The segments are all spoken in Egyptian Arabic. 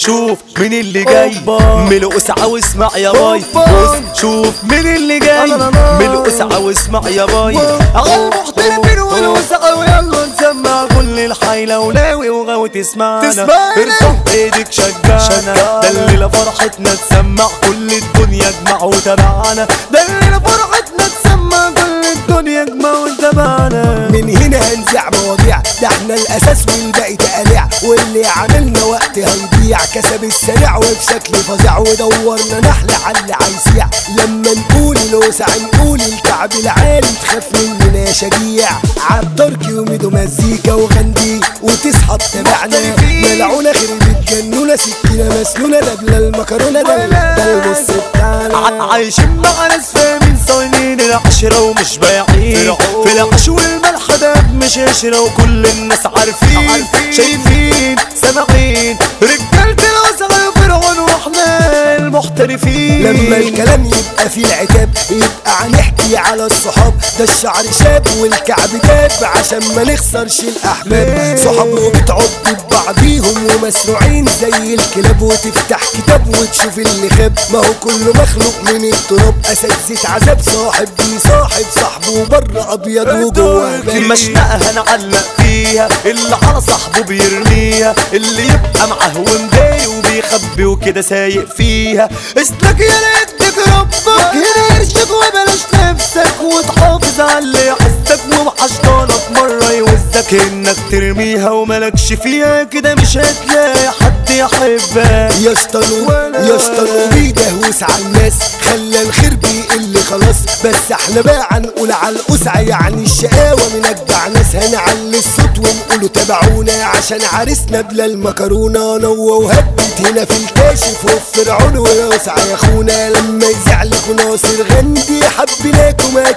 شوف مين اللي جاي ملو اسعى واسمع يا باي بص شوف مين اللي جاي ملو اسعى واسمع يا باي على المحترفين والوسعى ويلا نسمع كل الحي لولاوي وغاوي تسمعنا تسمعنا. ارفع ايدك شجعنا ده الليلة فرحتنا تسمع كل الدنيا اجمع وتبعنا ده الليلة فرحتنا تسمع كل الدنيا اجمع وتبعنا من هنا هنزع مواضيع ده احنا الاساس والباقي تقاليع واللي عملنا وقت هيضيع كسب السريع وبشكل فظيع ودورنا نحل على اللي هيسيع لما نقول الوسع نقول الكعب العالي تخاف مننا يا شجيع عالتركي وميدو مزيكا وغندي وتصحى تتابعنا ملعونة خربت جنونة سكينة مسنونة ده بلا المكرونة ده ده البص بتاعنا ع- عايشين مع ناس فاهمين صاينين العشرة ومش بايعين في العش والملح ده مش قشرة وكل الناس عارفين شايفين سامعين رجالة الأزرق فرعون واحنا المحترفين لما الكلام يبقى فيه العتاب يبقى هنحكي على الصحاب ده الشعر شاب والكعب داب عشان ما نخسرش الاحباب صحاب وبتعض ببعضيهم ومسروعين زي الكلاب وتفتح كتاب وتشوف اللي خاب ما هو كله مخلوق من التراب اساتذة عذاب صاحب بيصاحب صاحبه بره ابيض وجوه باب. مشنقها نعلق فيها اللي على صاحبه بيرميها اللي يبقى معاه ومضايق وبيخبي وكده سايق فيها اسلك يا ريتك ربك هنا يرشد وبلاش نفسك وتحافظ على اللي يحسك ومحشطانك مرة يوزك انك ترميها وملكش فيها كده مش هتلاقي حد يحبك يشطنوا يشطنوا بيدهوس على الناس خلى الخير بيقل خلاص بس احنا بقى هنقول على القسعة يعني الشقاوة من اجدع ناس هنعلي الصوت ونقوله تابعونا عشان عرسنا بلا المكرونة نوى وهبت هنا في الكاشف وفي فرعون ويوسع يا اخونا لما يزعلك ناصر غندي حبيناكم ما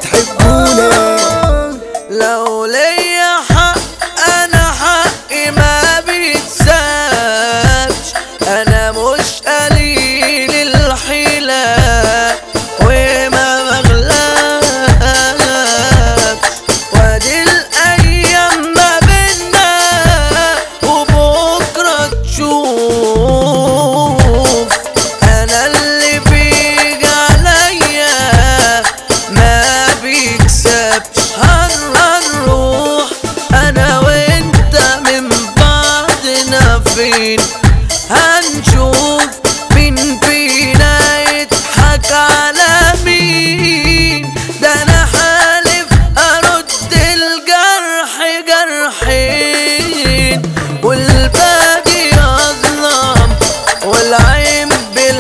تحبونا لو ليا حق انا حقي ما بيتسابش انا مش قليل الحيلة وما بغلبش وادي الايام ما بينا وبكرة تشوف انا اللي بيجي عليا ما بيكسبش هن- هنروح انا وانت من بعدنا فين هنشوف مين فينا يضحك على مين ده انا حالف ارد الجرح جرحين والباقي اظلم والعين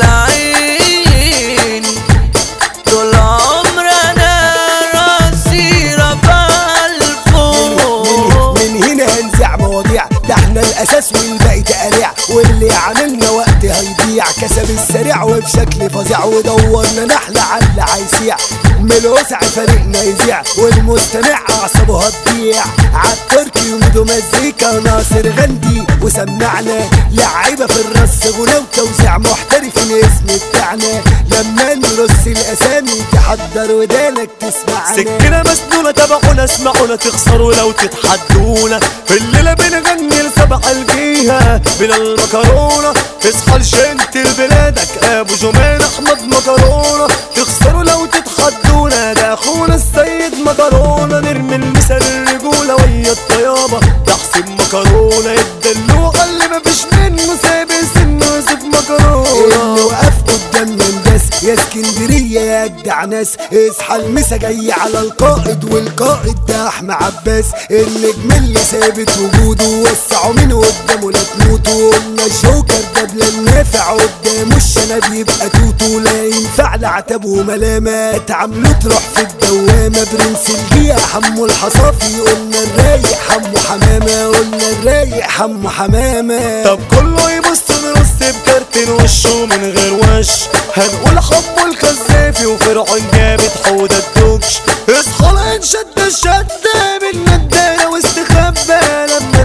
بالعين طول عمرنا راسي رفع الفوق من هنا هنزع مواضيع ده احنا الاساس والباقي تقاليع واللي عملنا وقت هيضيع كسب السريع وبشكل فظيع ودورنا نحلة على اللي هيسيع من الوسع فريقنا يذيع والمستمع اعصابه هتضيع عالتركي وميدو مزيكا وناصر غندي وسمعنا لعيبه في الرص غنى وتوزيع محترفين اسم بتاعنا لما نرص الاسامي تحضر ودانك تسمعنا سكينة مسنونة تبعونا اسمعونا تخسروا لو تتحدونا في الليلة بنغني لسبع الجيهة بلا المكرونة تصحى لشنت بلادك ابو جمال احمد مكرونة تخسروا لو تتحدونا ده اخونا السيد مكرونة نرمي المثل الرجولة ويا الطيابة تحسب مكرونة الدلوعة اللي مفيش منه ساب سنه يوسف اللي مكرونة وقف قدام مندس يا اسكندرية يا اجدع ناس اصحى المسا جاي على القائد والقائد ده احمد عباس النجم اللي ثابت وجوده وسعوا من قدامه لا تموتوا قلنا الجوكر ده بلا النافع قدامه الشنب يبقى توتو لا ينفع لعتب وملامة عامله تروح في الدوامة برنس الجيع حمو الحصافي قلنا الرايق حمو حمامة قلنا الرايق حمو حمامة طب كله يبص نرص بكارتين وشه من غير وش هنقول حمو الخزافي وفرعون جابت حوضة الدوكش اصحى لان شد الشدة من ندالة واستخبى لما نقول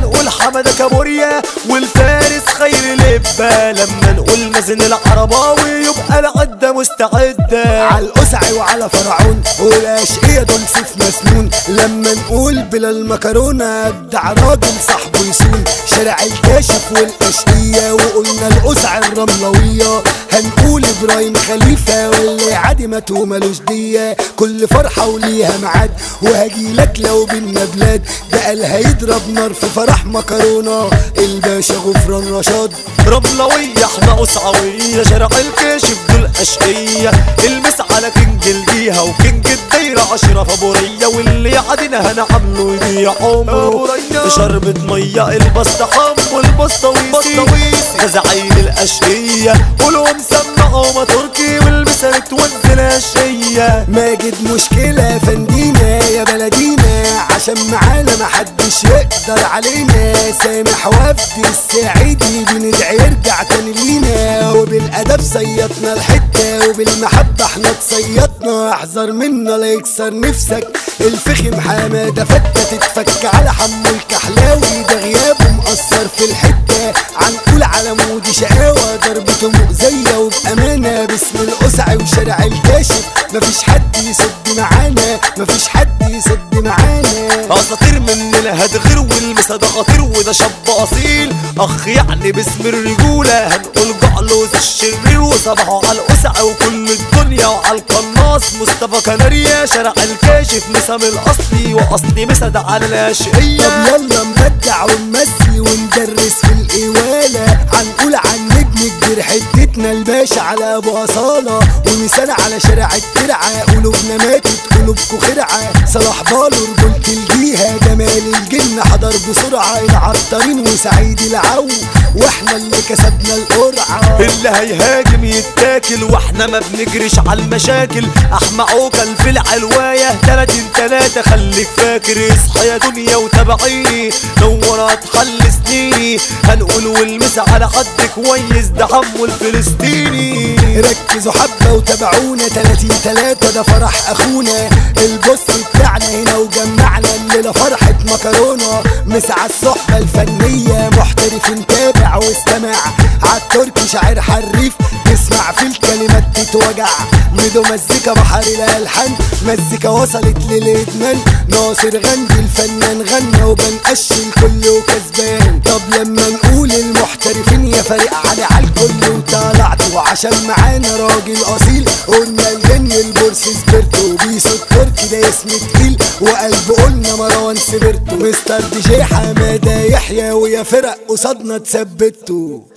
حمادة كابوريا والفارس خير لبة لما نقول مازن العرباوي يبقى العدة مستعدة عالقسعي وعلى فرعون والاشقية دول سيف مسنون لما نقول بلا المكرونة ابدع راجل صاحبه يسون شارع الكاشف والاشقية وقلنا القسع الرملوية هنقول ابراهيم خليفة واللي عادي مات ومالوش دية كل فرحة وليها ميعاد وهجيلك لو بينا بلاد ده قال هيضرب نار في فرح مكرونة الباشا غفران رشاد رملوية احنا قصعوية شارع الكاشف دول اشقية المس على كينج الجيهة وكينج الدايرة اشرف ابو رية واللي عدنا هنعمله يضيع عمره شربة مية البسطة حم والبسطة ويسي ده زعيم الاشقية قولهم سمعوا تركي والمسا تودي الاشقية ماجد مشكلة فندينا يا بلدينا عشان معانا محدش يقدر علينا سامح وفد السعيدي بندعي يرجع تاني لينا وبالأدب صيطنا الحتة وبالمحبة احنا تصيطنا احذر منا لا يكسر نفسك الفخم حمادة فتة تتفك على حمو الكحلاوي ده غيابه مأثر في الحتة عنقول على مودي شقاوة ضربته مؤذية وبأمانة باسم القسع وشارع الكاشف مفيش حد يسد معانا مفيش حد يسد معانا اساطير مننا هتغير والمسا ده خطير وده شاب اصيل اخ يعني باسم الرجوله هنقول جعلوز الشرير وصباحه على القسع وكل الدنيا وعلى القناص مصطفى كناريا شارع الكاشف مسا من الاصلي واصلي مسا ده على طب الاشقيه يلا نبدع ونمسي وندرس في القوالة هنقول عن نجم كبير حتتنا الباشا على ابو اصالة ومثال على شارع الترعة قلوبنا ماتت قلوبكو خرعة صلاح بالو رجولة الجيهة جمال الجن حضر بسرعة العطارين وسعيد العو واحنا اللي كسبنا القرعة اللي هيهاجم يتاكل واحنا ما بنجريش على المشاكل احمى عوكل في العلوايه تلاتين تلاتة خليك فاكر اصحى يا دنيا وتابعيني نور هتحل سنيني هنقول والمس على حد كويس ده حمو الفلسطيني ركزوا حبة وتابعونا 30 تلاتة ده فرح اخونا البص بتاعنا هنا وجمعنا الليلة فرحة مكرونة مسعى الصحبة الفنية محترف نتابع واستمع عالتركي شاعر حريف تسمع في الكلمات تتوجع ميدو مزيكا بحر الالحان مزيكا وصلت للادمان ناصر غندي الفنان غنى وبنقش الكل وكسبان طب لما نقول المحترفين يا فريق علي على الكل وطلعتوا عشان معانا راجل اصيل قلنا الجن البورس سبرتو بيسو التركي ده اسم تقيل وقلب قلنا مروان سبرتو مستر دي جي حماده يحيى ويا فرق قصادنا تثبتوا